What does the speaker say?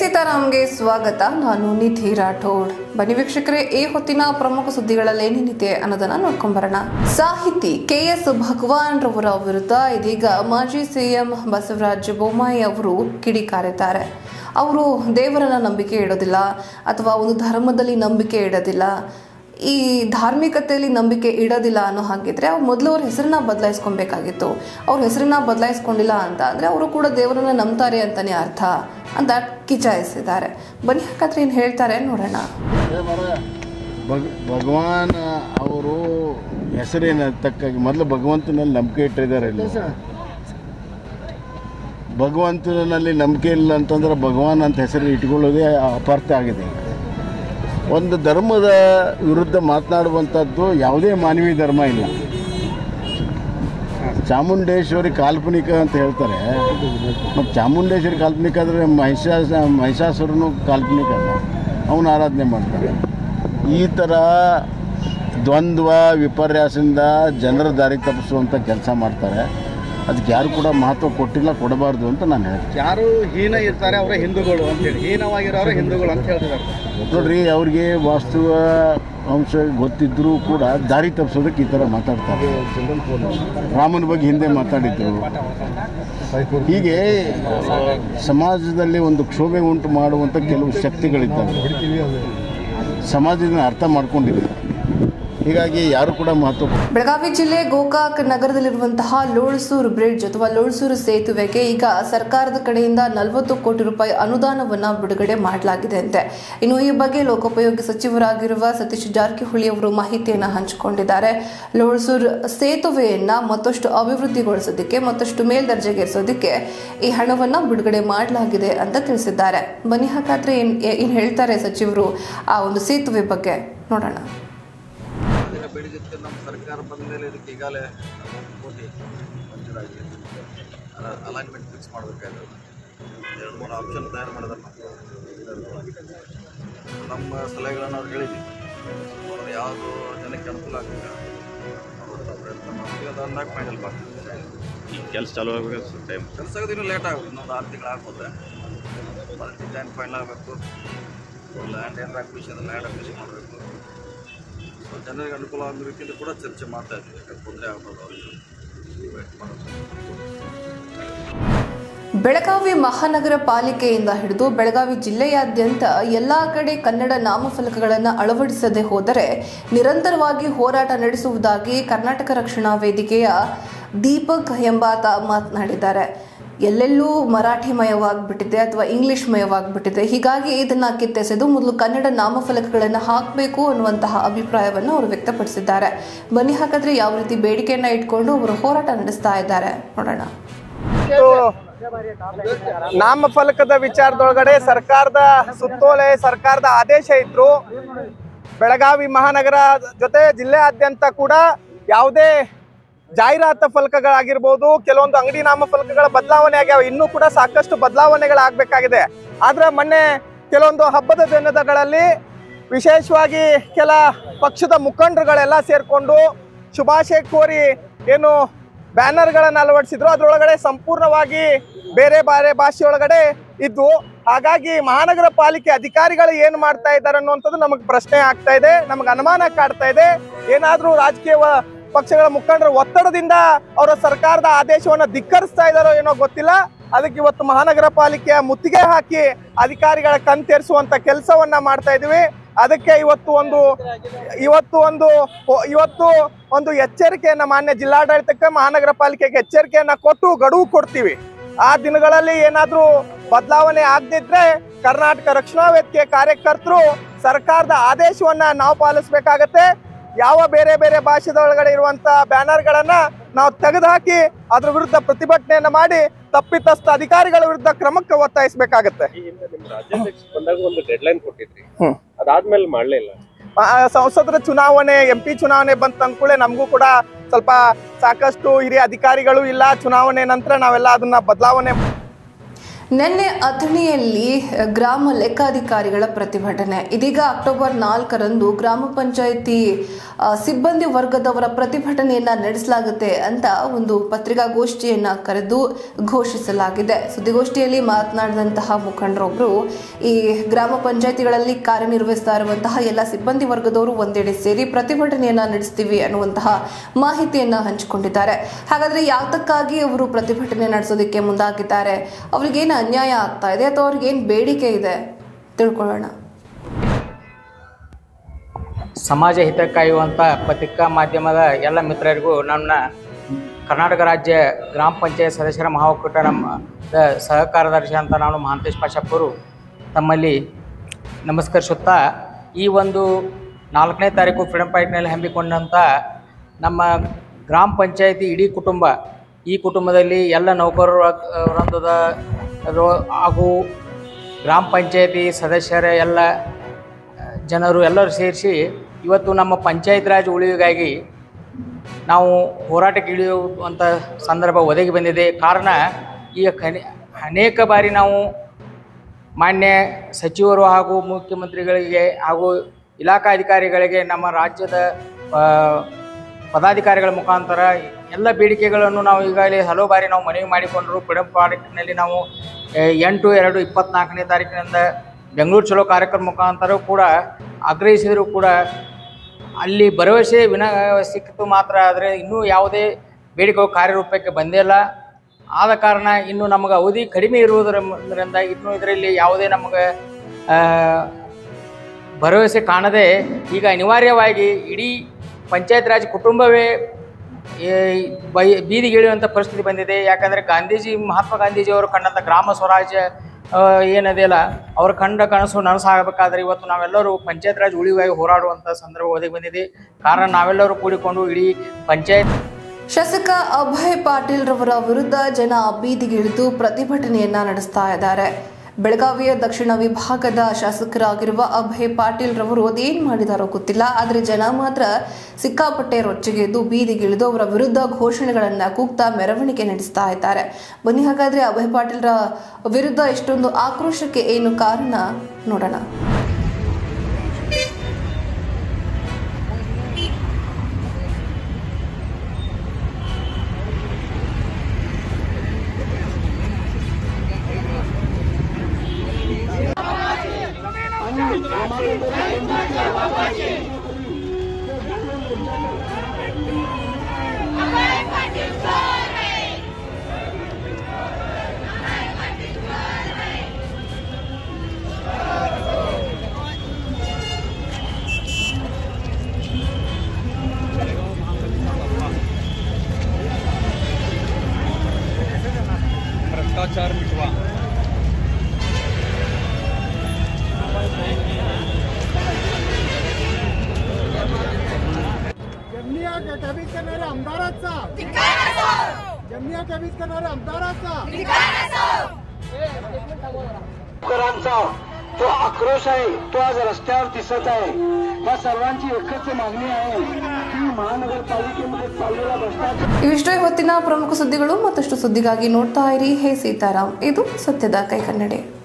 ಸೀತಾರಾಮ್ಗೆ ಸ್ವಾಗತ ನಾನು ನಿಧಿ ರಾಠೋಡ್ ಬನ್ನಿ ವೀಕ್ಷಕರೇ ಈ ಹೊತ್ತಿನ ಪ್ರಮುಖ ಸುದ್ದಿಗಳಲ್ಲಿ ಏನೇನಿದೆ ಅನ್ನೋದನ್ನ ನೋಡ್ಕೊಂಬರೋಣ ಸಾಹಿತಿ ಕೆ ಎಸ್ ಭಗವಾನ್ ರವರ ವಿರುದ್ಧ ಇದೀಗ ಮಾಜಿ ಸಿಎಂ ಬಸವರಾಜ ಬೊಮ್ಮಾಯಿ ಅವರು ಕಿಡಿಕಾರಿದ್ದಾರೆ ಅವರು ದೇವರನ್ನ ನಂಬಿಕೆ ಇಡೋದಿಲ್ಲ ಅಥವಾ ಒಂದು ಧರ್ಮದಲ್ಲಿ ನಂಬಿಕೆ ಇಡೋದಿಲ್ಲ ಈ ಧಾರ್ಮಿಕತೆಯಲ್ಲಿ ನಂಬಿಕೆ ಇಡೋದಿಲ್ಲ ಅನ್ನೋ ಹಾಗಿದ್ರೆ ಅವ್ರು ಮೊದಲು ಅವ್ರ ಹೆಸರನ್ನ ಬದಲಾಯಿಸ್ಕೊಬೇಕಾಗಿತ್ತು ಅವ್ರ ಹೆಸರನ್ನ ಬದಲಾಯಿಸ್ಕೊಂಡಿಲ್ಲ ಅಂತ ಅಂದರೆ ಅವರು ಕೂಡ ದೇವರನ್ನ ನಂಬ್ತಾರೆ ಅಂತಲೇ ಅರ್ಥ ಅಂತ ಕಿಚಾಯಿಸಿದ್ದಾರೆ ಬನ್ನಿ ಹಾಗಾದ್ರೆ ಏನು ಹೇಳ್ತಾರೆ ನೋಡೋಣ ಭಗ್ ಭಗವಾನ್ ಅವರು ಹೆಸರೇನು ತಕ್ಕಾಗಿ ಮೊದಲು ಭಗವಂತನಲ್ಲಿ ನಂಬಿಕೆ ಇಟ್ಟಿದ್ದಾರೆ ಇಲ್ಲಿ ಭಗವಂತನಲ್ಲಿ ನಂಬಿಕೆ ಇಲ್ಲ ಅಂತಂದ್ರೆ ಭಗವಾನ್ ಅಂತ ಹೆಸರು ಇಟ್ಕೊಳ್ಳೋದೇ ಅಪಾರ್ಥ ಆಗಿದೆ ಈಗ ಒಂದು ಧರ್ಮದ ವಿರುದ್ಧ ಮಾತನಾಡುವಂಥದ್ದು ಯಾವುದೇ ಮಾನವೀಯ ಧರ್ಮ ಇಲ್ಲ ಚಾಮುಂಡೇಶ್ವರಿ ಕಾಲ್ಪನಿಕ ಅಂತ ಹೇಳ್ತಾರೆ ಮತ್ತು ಚಾಮುಂಡೇಶ್ವರಿ ಕಾಲ್ಪನಿಕ ಆದರೆ ಮಹಿಷಾಸ ಮಹಿಷಾಸುರನು ಕಾಲ್ಪನಿಕ ಅಲ್ಲ ಅವನು ಆರಾಧನೆ ಮಾಡ್ತಾರೆ ಈ ಥರ ದ್ವಂದ್ವ ವಿಪರ್ಯಾಸದಿಂದ ಜನರ ದಾರಿ ತಪ್ಪಿಸುವಂಥ ಕೆಲಸ ಮಾಡ್ತಾರೆ ಅದಕ್ಕೆ ಯಾರು ಕೂಡ ಮಹತ್ವ ಕೊಟ್ಟಿಲ್ಲ ಕೊಡಬಾರ್ದು ಅಂತ ನಾನು ಹೇಳ್ತೀನಿ ಯಾರು ಹೀನ ಇರ್ತಾರೆ ಅವರೇ ಹಿಂದೂಗಳು ಅಂತೇಳಿ ಹೀನವಾಗಿರೋರು ಹಿಂದೂಗಳು ಅಂತ ಹೇಳ್ತಿದ್ದಾರೆ ನೋಡ್ರಿ ಅವ್ರಿಗೆ ವಾಸ್ತವ ಅಂಶ ಗೊತ್ತಿದ್ದರೂ ಕೂಡ ದಾರಿ ತಪ್ಪಿಸೋದಕ್ಕೆ ಈ ಥರ ಮಾತಾಡ್ತಾರೆ ರಾಮನ ಬಗ್ಗೆ ಹಿಂದೆ ಮಾತಾಡಿದ್ರು ಹೀಗೆ ಸಮಾಜದಲ್ಲಿ ಒಂದು ಕ್ಷೋಭೆ ಉಂಟು ಮಾಡುವಂಥ ಕೆಲವು ಶಕ್ತಿಗಳಿದ್ದಾವೆ ಸಮಾಜದಿಂದ ಅರ್ಥ ಮಾಡ್ಕೊಂಡಿದ್ದಾರೆ ಹೀಗಾಗಿ ಯಾರು ಕೂಡ ಮಹತ್ವ ಕೊಡ್- ಬೆಳಗಾವಿ ಜಿಲ್ಲೆ ಗೋಕಾಕ್ ನಗರದಲ್ಲಿರುವಂತಹ ಲೋಳ್ಸೂರು ಬ್ರಿಡ್ಜ್ ಅಥವಾ ಲೋಳ್ಸೂರು ಸೇತುವೆಗೆ ಈಗ ಸರ್ಕಾರದ ಕಡೆಯಿಂದ ನಲವತ್ತು ಕೋಟಿ ರೂಪಾಯಿ ಅನುದಾನವನ್ನ ಬಿಡುಗಡೆ ಮಾಡಲಾಗಿದೆ ಅಂತೆ ಇನ್ನು ಈ ಬಗ್ಗೆ ಲೋಕೋಪಯೋಗಿ ಸಚಿವರಾಗಿರುವ ಸತೀಶ್ ಜಾರಕಿಹೊಳಿ ಅವರು ಮಾಹಿತಿಯನ್ನ ಹಂಚಿಕೊಂಡಿದ್ದಾರೆ ಲೋಳ್ಸೂರು ಸೇತುವೆಯನ್ನ ಮತ್ತಷ್ಟು ಅಭಿವೃದ್ಧಿಗೊಳಿಸೋದಕ್ಕೆ ಮತ್ತಷ್ಟು ಮೇಲ್ದರ್ಜೆಗೇರಿಸೋದಕ್ಕೆ ಈ ಹಣವನ್ನ ಬಿಡುಗಡೆ ಮಾಡಲಾಗಿದೆ ಅಂತ ತಿಳಿಸಿದ್ದಾರೆ ಬನ್ನಿ ಹಾಗಾದ್ರೆ ಏನ್ ಏನ್ ಹೇಳ್ತಾರೆ ಸಚಿವರು ಆ ಒಂದು ಸೇತುವೆ ಬಗ್ಗೆ ನೋಡೋಣ ದಿನ ಬೇಡಿಕೆ ನಮ್ಮ ಸರ್ಕಾರ ಬಂದ ಮೇಲೆ ಇದಕ್ಕೆ ಈಗಾಗಲೇ ಕೋಟಿ ಮಂಜೂರಾಗಿದೆ ಅಲೈನ್ಮೆಂಟ್ ಫಿಕ್ಸ್ ಮಾಡಬೇಕಾದ್ರೆ ಎರಡು ಮೂರು ಆಪ್ಷನ್ ತಯಾರು ಮಾಡಿದಾರೆ ನಮ್ಮ ನಮ್ಮ ಸಲಹೆಗಳನ್ನು ಅವ್ರು ಹೇಳಿದ್ವಿ ಅವ್ರು ಯಾವುದು ಜನಕ್ಕೆ ಅನುಕೂಲ ಆಗ್ತದೆ ಅವ್ರು ತಮ್ಮ ಪ್ರಯತ್ನ ಮಾಡ್ತೀವಿ ಅದು ಅಂದಾಗ ಫೈನಲ್ ಮಾಡ್ತೀವಿ ಈ ಕೆಲಸ ಚಾಲೂ ಆಗಬೇಕು ಟೈಮ್ ಕೆಲಸ ಆಗೋದು ಇನ್ನೂ ಲೇಟ್ ಆಗುತ್ತೆ ಇನ್ನೊಂದು ಆರು ತಿಂಗಳು ಆಗ್ಬೋದು ಮತ್ತೆ ಡಿಸೈನ್ ಫೈನಲ್ ಆಗಬೇಕು ಲ್ಯಾಂಡ್ ಏನಾರ ಅಕ್ವಿಷನ್ ಲ್ಯಾಂಡ್ ಅಕ್ವಿಷನ್ ಮಾಡಬೇಕು ಸೊ ಜನರಿಗೆ ಅನುಕೂಲ ಆಗೋ ರೀತಿಯಲ್ಲಿ ಕೂಡ ಚರ್ಚೆ ಮಾಡ್ತಾ ಇದ್ದೀವಿ ಯಾಕಂದ್ರೆ ತೊಂದರೆ ಆಗ್ಬೋದು ಅವ್ರಿಗೆ ವೇಟ್ ಮಾಡೋದು ಬೆಳಗಾವಿ ಮಹಾನಗರ ಪಾಲಿಕೆಯಿಂದ ಹಿಡಿದು ಬೆಳಗಾವಿ ಜಿಲ್ಲೆಯಾದ್ಯಂತ ಎಲ್ಲಾ ಕಡೆ ಕನ್ನಡ ನಾಮಫಲಕಗಳನ್ನು ಅಳವಡಿಸದೆ ಹೋದರೆ ನಿರಂತರವಾಗಿ ಹೋರಾಟ ನಡೆಸುವುದಾಗಿ ಕರ್ನಾಟಕ ರಕ್ಷಣಾ ವೇದಿಕೆಯ ದೀಪಕ್ ಎಂಬಾತ ಮಾತನಾಡಿದ್ದಾರೆ ಎಲ್ಲೆಲ್ಲೂ ಮರಾಠಿ ಮಯವಾಗಿಬಿಟ್ಟಿದೆ ಅಥವಾ ಇಂಗ್ಲಿಷ್ ಮಯವಾಗಿಬಿಟ್ಟಿದೆ ಹೀಗಾಗಿ ಇದನ್ನ ಕಿತ್ತೆಸೆದು ಮೊದಲು ಕನ್ನಡ ನಾಮಫಲಕಗಳನ್ನು ಹಾಕಬೇಕು ಅನ್ನುವಂತಹ ಅಭಿಪ್ರಾಯವನ್ನು ಅವರು ವ್ಯಕ್ತಪಡಿಸಿದ್ದಾರೆ ಬನ್ನಿ ಹಾಗಾದ್ರೆ ಯಾವ ರೀತಿ ಬೇಡಿಕೆಯನ್ನ ಇಟ್ಕೊಂಡು ಅವರು ಹೋರಾಟ ನಡೆಸ್ತಾ ಇದ್ದಾರೆ ನೋಡೋಣ ನಾಮಫಲಕದ ವಿಚಾರದೊಳಗಡೆ ಸರ್ಕಾರದ ಸುತ್ತೋಲೆ ಸರ್ಕಾರದ ಆದೇಶ ಇದ್ರು ಬೆಳಗಾವಿ ಮಹಾನಗರ ಜೊತೆ ಜಿಲ್ಲೆಯಾದ್ಯಂತ ಕೂಡ ಯಾವುದೇ ಜಾಹೀರಾತು ಫಲಕಗಳಾಗಿರ್ಬೋದು ಕೆಲವೊಂದು ಅಂಗಡಿ ನಾಮಫಲಕಗಳ ಬದಲಾವಣೆ ಆಗ್ಯಾವ ಇನ್ನೂ ಕೂಡ ಸಾಕಷ್ಟು ಬದಲಾವಣೆಗಳಾಗಬೇಕಾಗಿದೆ ಆದ್ರೆ ಮೊನ್ನೆ ಕೆಲವೊಂದು ಹಬ್ಬದ ದಿನಗಳಲ್ಲಿ ವಿಶೇಷವಾಗಿ ಕೆಲ ಪಕ್ಷದ ಮುಖಂಡರುಗಳೆಲ್ಲ ಸೇರ್ಕೊಂಡು ಶುಭಾಶಯ ಕೋರಿ ಏನು ಬ್ಯಾನರ್ಗಳನ್ನು ಅಳವಡಿಸಿದ್ರು ಅದರೊಳಗಡೆ ಸಂಪೂರ್ಣವಾಗಿ ಬೇರೆ ಬೇರೆ ಭಾಷೆಯೊಳಗಡೆ ಇದ್ವು ಹಾಗಾಗಿ ಮಹಾನಗರ ಪಾಲಿಕೆ ಅಧಿಕಾರಿಗಳು ಏನು ಮಾಡ್ತಾ ಇದ್ದಾರೆ ಅನ್ನುವಂಥದ್ದು ನಮಗೆ ಪ್ರಶ್ನೆ ಆಗ್ತಾ ಇದೆ ನಮಗೆ ಅನುಮಾನ ಕಾಡ್ತಾ ಇದೆ ಏನಾದರೂ ರಾಜಕೀಯ ವ- ಪಕ್ಷಗಳ ಮುಖಂಡರ ಒತ್ತಡದಿಂದ ಅವರ ಸರ್ಕಾರದ ಆದೇಶವನ್ನು ಧಿಕ್ಕರಿಸ್ತಾ ಇದ್ದಾರೋ ಏನೋ ಗೊತ್ತಿಲ್ಲ ಅದಕ್ಕೆ ಇವತ್ತು ಮಹಾನಗರ ಪಾಲಿಕೆಯ ಮುತ್ತಿಗೆ ಹಾಕಿ ಅಧಿಕಾರಿಗಳ ಕಣ್ತೇರಿಸುವಂತ ಕೆಲಸವನ್ನ ಮಾಡ್ತಾ ಇದೀವಿ ಅದಕ್ಕೆ ಇವತ್ತು ಒಂದು ಇವತ್ತು ಒಂದು ಇವತ್ತು ಒಂದು ಎಚ್ಚರಿಕೆಯನ್ನ ಮಾನ್ಯ ಜಿಲ್ಲಾಡಳಿತಕ್ಕೆ ಮಹಾನಗರ ಪಾಲಿಕೆಗೆ ಎಚ್ಚರಿಕೆಯನ್ನ ಕೊಟ್ಟು ಗಡುವು ಕೊಡ್ತೀವಿ ಆ ದಿನಗಳಲ್ಲಿ ಏನಾದ್ರೂ ಬದಲಾವಣೆ ಆಗದಿದ್ರೆ ಕರ್ನಾಟಕ ರಕ್ಷಣಾ ವೇದಿಕೆ ಕಾರ್ಯಕರ್ತರು ಸರ್ಕಾರದ ಆದೇಶವನ್ನ ನಾವು ಪಾಲಿಸ್ಬೇಕಾಗತ್ತೆ ಯಾವ ಬೇರೆ ಬೇರೆ ಭಾಷೆದ ಒಳಗಡೆ ಇರುವಂತ ಬ್ಯಾನರ್ಗಳನ್ನ ನಾವು ತೆಗೆದುಹಾಕಿ ಅದ್ರ ವಿರುದ್ಧ ಪ್ರತಿಭಟನೆಯನ್ನ ಮಾಡಿ ತಪ್ಪಿತಸ್ಥ ಅಧಿಕಾರಿಗಳ ವಿರುದ್ಧ ಕ್ರಮಕ್ಕೆ ಒತ್ತಾಯಿಸಬೇಕಾಗತ್ತೆ ಈ ಹಿಂದೆ ನಿಮ್ಮ ರಾಜ್ಯಾಧ್ಯಕ್ಷ ಬಂದಾಗ ಒಂದು ಡೆಡ್ ಲೈನ್ ಕೊಟ್ಟಿದ್ರಿ ಹ್ಮ್. ಅದಾದ್ಮೇಲೆ ಮಾಡ್ಲಿಲ್ಲ ಆ, ಸಂಸದರ ಚುನಾವಣೆ ಎಂ ಪಿ ಚುನಾವಣೆ ಬಂತ ಅಂದ್ಕೂಳೆ ನಮಗೂ ಕೂಡ ಸ್ವಲ್ಪ ಸಾಕಷ್ಟು ಹಿರಿಯ ಅಧಿಕಾರಿಗಳು ಇಲ್ಲ ಚುನಾವಣೆ ನಂತರ ನಾವೆಲ್ಲ ಅದನ್ನ ಬದಲಾವಣೆ ನಿನ್ನೆ ಅಥಣಿಯಲ್ಲಿ ಗ್ರಾಮ ಲೆಕ್ಕಾಧಿಕಾರಿಗಳ ಪ್ರತಿಭಟನೆ ಇದೀಗ ಅಕ್ಟೋಬರ್ ನಾಲ್ಕರಂದು ಗ್ರಾಮ ಪಂಚಾಯಿತಿ ಆ, ಸಿಬ್ಬಂದಿ ವರ್ಗದವರ ಪ್ರತಿಭಟನೆಯನ್ನ ನಡೆಸಲಾಗುತ್ತೆ ಅಂತ ಒಂದು ಪತ್ರಿಕಾಗೋಷ್ಠಿಯನ್ನ ಕರೆದು ಘೋಷಿಸಲಾಗಿದೆ ಸುದ್ದಿಗೋಷ್ಠಿಯಲ್ಲಿ ಮಾತನಾಡಿದಂತಹ ಮುಖಂಡರೊಬ್ಬರು ಈ ಗ್ರಾಮ ಪಂಚಾಯಿತಿಗಳಲ್ಲಿ ಕಾರ್ಯನಿರ್ವಹಿಸ್ತಾ ಇರುವಂತಹ ಎಲ್ಲ ಸಿಬ್ಬಂದಿ ವರ್ಗದವರು ಒಂದೆಡೆ ಸೇರಿ ಪ್ರತಿಭಟನೆಯನ್ನ ನಡೆಸ್ತೀವಿ ಅನ್ನುವಂತಹ ಮಾಹಿತಿಯನ್ನ ಹಂಚಿಕೊಂಡಿದ್ದಾರೆ ಹಾಗಾದ್ರೆ ಯಾತಕ್ಕಾಗಿ ಅವರು ಪ್ರತಿಭಟನೆ ನಡೆಸೋದಕ್ಕೆ ಮುಂದಾಗಿದ್ದಾರೆ ಅವ್ರಿಗೇನು ಅನ್ಯಾಯ ಆಗ್ತಾ ಇದೆ ಅಥವಾ ಅವ್ರಿಗೇನು ಬೇಡಿಕೆ ಇದೆ ತಿಳ್ಕೊಳ್ಳೋಣ ಸಮಾಜ ಹಿತ ಕಾಯುವಂಥ ಪತ್ರಿಕಾ ಮಾಧ್ಯಮದ ಎಲ್ಲ ಮಿತ್ರರಿಗೂ ನನ್ನ ಕರ್ನಾಟಕ ರಾಜ್ಯ ಗ್ರಾಮ ಪಂಚಾಯತ್ ಸದಸ್ಯರ ಮಹಾಒಕ್ಕೂಟ ನಮ್ಮ ದ ಸಹ ಕಾರ್ಯದರ್ಶಿ ಅಂತ ನಾನು ಮಹಾಂತೇಶ್ ಪಾಶಪ್ಪರು ತಮ್ಮಲ್ಲಿ ನಮಸ್ಕರಿಸುತ್ತಾ ಈ ಒಂದು ನಾಲ್ಕನೇ ತಾರೀಕು ಫ್ರೀಡಂ ಪಾರ್ಕ್ನಲ್ಲಿ ಹಮ್ಮಿಕೊಂಡಂಥ ನಮ್ಮ ಗ್ರಾಮ ಪಂಚಾಯತಿ ಇಡೀ ಕುಟುಂಬ ಈ ಕುಟುಂಬದಲ್ಲಿ ಎಲ್ಲ ನೌಕರರ ವೃಂದದ ರೋ- ಹಾಗೂ ಗ್ರಾಮ ಪಂಚಾಯತಿ ಸದಸ್ಯರ ಎಲ್ಲ ಜನರು ಎಲ್ಲರೂ ಸೇರಿಸಿ ಇವತ್ತು ನಮ್ಮ ಪಂಚಾಯತ್ ರಾಜ್ ಉಳಿವಿಗಾಗಿ ನಾವು ಹೋರಾಟಕ್ಕೆ ಇಳಿಯುವಂಥ ಸಂದರ್ಭ ಒದಗಿ ಬಂದಿದೆ ಕಾರಣ ಈಗ ಕನಿ ಅನೇಕ ಬಾರಿ ನಾವು ಮಾನ್ಯ ಸಚಿವರು ಹಾಗೂ ಮುಖ್ಯಮಂತ್ರಿಗಳಿಗೆ ಹಾಗೂ ಇಲಾಖಾ ಅಧಿಕಾರಿಗಳಿಗೆ ನಮ್ಮ ರಾಜ್ಯದ ಆ, ಪದಾಧಿಕಾರಿಗಳ ಮುಖಾಂತರ ಎಲ್ಲ ಬೇಡಿಕೆಗಳನ್ನು ನಾವು ಈಗಾಗಲೇ ಹಲವು ಬಾರಿ ನಾವು ಮನವಿ ಮಾಡಿಕೊಂಡರು ಫ್ರೀಡಂ ಪಾರ್ಕ್ನಲ್ಲಿ ನಾವು ಆ, ಎಂಟು ಎರಡು ಇಪ್ಪತ್ನಾಲ್ಕನೇ ತಾರೀಕಿನಿಂದ ಬೆಂಗಳೂರು ಚಲೋ ಕಾರ್ಯಕ್ರಮ ಮುಖಾಂತರ ಕೂಡ ಆಗ್ರಹಿಸಿದರೂ ಕೂಡ ಅಲ್ಲಿ ಭರವಸೆ ವಿನ ಸಿಕ್ಕಿತು ಮಾತ್ರ ಆದರೆ ಇನ್ನೂ ಯಾವುದೇ ಬೇಡಿಕೆಗಳು ಕಾರ್ಯರೂಪಕ್ಕೆ ಬಂದೇ ಇಲ್ಲ ಆದ ಕಾರಣ ಇನ್ನು ನಮಗೆ ಅವಧಿ ಕಡಿಮೆ ಇರುವುದರಿಂದ ಇನ್ನು ಇದರಲ್ಲಿ ಯಾವುದೇ ನಮಗೆ ಆ, ಭರವಸೆ ಕಾಣದೆ ಈಗ ಅನಿವಾರ್ಯವಾಗಿ ಇಡೀ ಪಂಚಾಯತ್ ರಾಜ್ ಕುಟುಂಬವೇ ಈ ಬೈ ಬೀದಿಗಿಳಿಯುವಂಥ ಪರಿಸ್ಥಿತಿ ಬಂದಿದೆ ಯಾಕಂದರೆ ಗಾಂಧೀಜಿ ಮಹಾತ್ಮ ಗಾಂಧೀಜಿಯವರು ಕಂಡಂಥ ಗ್ರಾಮ ಸ್ವರಾಜ್ಯ ಆ, ಏನಿದೆಯಲ್ಲ ಅವ್ರ ಕಂಡ ಕನಸು ನನಸಾಗಬೇಕಾದ್ರೆ ಇವತ್ತು ನಾವೆಲ್ಲರೂ ಪಂಚಾಯತ್ ರಾಜ್ ಉಳಿವಾಗಿ ಹೋರಾಡುವಂಥ ಸಂದರ್ಭ ಒದಗಿ ಬಂದಿದೆ ಕಾರಣ ನಾವೆಲ್ಲರೂ ಕೂಡಿಕೊಂಡು ಇಡೀ ಪಂಚಾಯತ್ ಶಾಸಕ ಅಭಯ್ ಪಾಟೀಲ್ ರವರ ವಿರುದ್ಧ ಜನ ಬೀದಿಗಿಳಿದು ಪ್ರತಿಭಟನೆಯನ್ನ ನಡೆಸ್ತಾ ಇದ್ದಾರೆ ಬೆಳಗಾವಿಯ ದಕ್ಷಿಣ ವಿಭಾಗದ ಶಾಸಕರಾಗಿರುವ ಅಭಯ್ ಪಾಟೀಲ್ ರವರು ಅದೇನ್ ಮಾಡಿದಾರೋ ಗೊತ್ತಿಲ್ಲ ಆದರೆ ಜನ ಮಾತ್ರ ಸಿಕ್ಕಾಪಟ್ಟೆ ರೊಚ್ಚಿಗೆದ್ದು ಬೀದಿಗಿಳಿದು ಅವರ ವಿರುದ್ಧ ಘೋಷಣೆಗಳನ್ನ ಕೂಗ್ತಾ ಮೆರವಣಿಗೆ ನಡೆಸ್ತಾ ಇದ್ದಾರೆ ಬನ್ನಿ ಹಾಗಾದ್ರೆ ಅಭಯ್ ಪಾಟೀಲ್ರ ವಿರುದ್ಧ ಇಷ್ಟೊಂದು ಆಕ್ರೋಶಕ್ಕೆ ಏನು ಕಾರಣ ನೋಡೋಣ भ्रष्टाचार मिटवा जमनिया कॅबीज करणाऱ्या आमदाराचा जमनिया कॅबीज करणाऱ्या आमदाराचा शेतकऱ्यांचा जो आक्रोश आहे तो आज रस्त्यावर दिसत आहे या सर्वांची एकच मागणी आहे की महानगरपालिकेमध्ये चाललेला भ्रष्टाचार ಇವಿಷ್ಟೇ ಹೊತ್ತಿನ ಪ್ರಮುಖ ಸುದ್ದಿಗಳು ಮತ್ತಷ್ಟು ಸುದ್ದಿಗಾಗಿ ನೋಡ್ತಾ ಇರಿ ಹೇ ಸೀತಾರಾಮ್ ಇದು ಸತ್ಯದ ಕೈಕನ್ನಡಿ